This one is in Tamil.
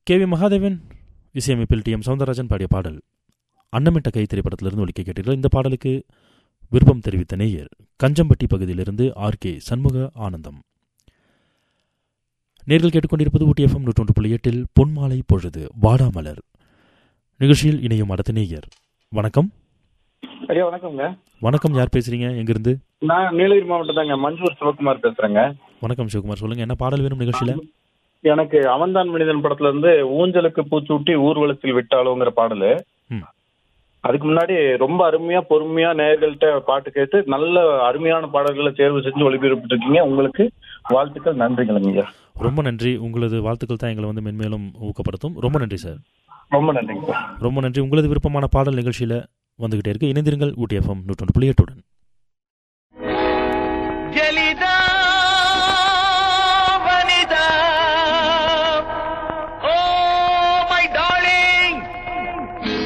கே வி மகாதேவன் இசையமைப்பில் டி எம் சவுந்தரராஜன் பாடிய பாடல் அன்னமிட்ட கை திரைப்படத்திலிருந்து ஒலிக்க கேட்டீர்கள் இந்த பாடலுக்கு விருப்பம் தெரிவித்த நேயர் கஞ்சம்பட்டி பகுதியிலிருந்து ஆர் கே சண்முக ஆனந்தம் நேர்கள் கேட்டுக்கொண்டிருப்பது ஊட்டி எஃப்எம் நூற்றொன்று புள்ளி எட்டில் பொன்மாலை பொழுது வாடாமலர் நிகழ்ச்சியில் இணையும் அடுத்த நேயர் வணக்கம் ஐயா வணக்கம்ங்க வணக்கம் யார் பேசுறீங்க எங்கிருந்து நான் நீலகிரி மாவட்டம் தாங்க மஞ்சூர் சிவகுமார் பேசுறேங்க வணக்கம் சிவகுமார் சொல்லுங்க என்ன பாடல் வேணும் நிகழ்ச்சியில எனக்கு அவன்தான் மனிதன் படத்துல இருந்து ஊஞ்சலுக்கு பூச்சூட்டி ஊர்வலத்தில் விட்டாலோங்கிற பாடலு ம். அதுக்கு முன்னாடி ரொம்ப அருமையா பொறுமையா நேயர்கள்ட்ட பாட்டு கேட்டு நல்ல அருமையான பாடல்களை தேர்வு செஞ்சு ஒளிபரப்பிட்டு இருக்கீங்க உங்களுக்கு வாழ்த்துக்கள் நன்றிங்களுங்க ஐயா ரொம்ப நன்றி உங்களது வாழ்த்துக்கள் தான் எங்களை வந்து மென்மேலும் ஊக்கப்படுத்தும் ரொம்ப நன்றி சார் ரொம்ப நன்றிங்க சார் ரொம்ப நன்றி உங்களது விருப்பமான பாடல் நிகழ்ச்சியில வந்துகிட்டே இருக்கு இணைந்திருங்கள் ஊட்டி எஃப்எம் நூற்றொன்று புள்ளி எட்டுடன் ஜலி